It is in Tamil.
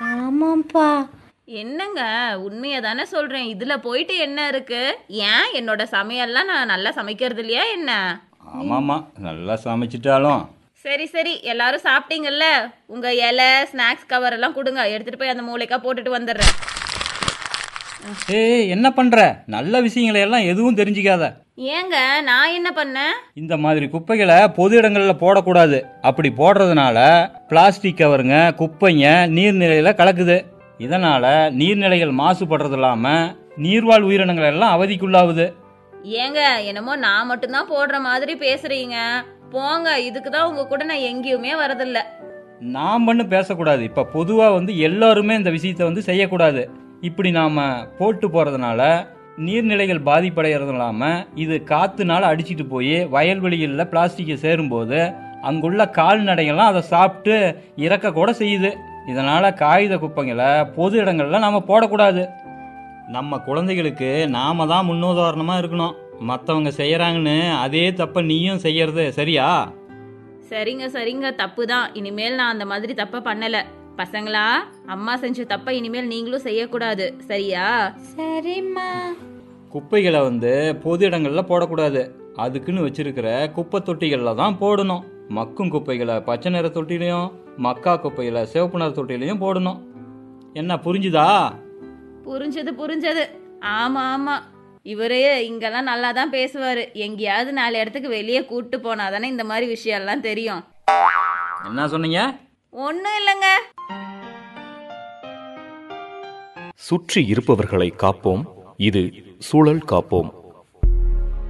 ஆமாம்ப்பா என்னங்க உண்மையை தானே சொல்றேன் இதுல போயிட்டு என்ன இருக்கு ஏன் என்னோட சமையல்லாம் நான் நல்லா சமைக்கிறது இல்லையா என்ன ஆமாம்மா நல்லா சமைச்சிட்டாலும் சரி சரி எல்லாரும் சாப்பிட்டீங்கல்ல உங்க இலை ஸ்நாக்ஸ் கவர் எல்லாம் கொடுங்க எடுத்துட்டு போய் அந்த மூளைக்கா போட்டுட்டு வந்துடுறேன் ஏய் என்ன பண்ற நல்ல விஷயங்களை எல்லாம் எதுவும் தெரிஞ்சுக்காத ஏங்க நான் என்ன பண்ணேன் இந்த மாதிரி குப்பைகளை பொது இடங்களில் போடக்கூடாது அப்படி போடுறதுனால பிளாஸ்டிக் கவருங்க குப்பைங்க நீர்நிலையில் கலக்குது இதனால நீர்நிலைகள் மாசுபடுறது இல்லாம நீர்வாழ் உயிரினங்கள் எல்லாம் அவதிக்குள்ளாகுது ஏங்க என்னமோ நான் மட்டும்தான் போடுற மாதிரி பேசுறீங்க போங்க இதுக்கு தான் உங்க கூட நான் எங்கேயுமே வரதில்ல நாம் பண்ணு பேசக்கூடாது இப்போ பொதுவாக வந்து எல்லாருமே இந்த விஷயத்தை வந்து செய்யக்கூடாது இப்படி நாம் போட்டு போகிறதுனால நீர்நிலைகள் பாதிப்படைகிறது இல்லாமல் இது காற்றுனால அடிச்சிட்டு போய் வயல்வெளிகளில் பிளாஸ்டிக்கை சேரும்போது அங்குள்ள கால்நடைகள்லாம் அதை சாப்பிட்டு இறக்க கூட செய்யுது இதனால் காகித குப்பைங்களை பொது இடங்கள்ல நாம் போடக்கூடாது நம்ம குழந்தைகளுக்கு நாம தான் முன்னுதாரணமாக இருக்கணும் மற்றவங்க செய்கிறாங்கன்னு அதே தப்பை நீயும் செய்யறது சரியா சரிங்க சரிங்க தப்பு தான் இனிமேல் நான் அந்த மாதிரி தப்பை பண்ணல பசங்களா அம்மா செஞ்ச தப்பை இனிமேல் நீங்களும் செய்யக்கூடாது சரியா சரிம்மா குப்பைகளை வந்து பொது இடங்களில் போடக்கூடாது அதுக்குன்னு வச்சிருக்கிற குப்பை தொட்டிகளில் தான் போடணும் மக்கும் குப்பைகளை பச்சை நிற தொட்டிலையும் மக்கா குப்பைகளை சிவப்பு நிற தொட்டிலையும் போடணும் என்ன புரிஞ்சுதா புரிஞ்சது புரிஞ்சது ஆமா ஆமா இவரு இங்கெல்லாம் நல்லா தான் பேசுவாரு எங்கேயாவது நாலு இடத்துக்கு வெளியே கூட்டு போனாதானே இந்த மாதிரி விஷயம்லாம் தெரியும் என்ன சொன்னீங்க ஒன்றும் இல்லைங்க சுற்றி இருப்பவர்களை காப்போம் இது சூழல் காப்போம்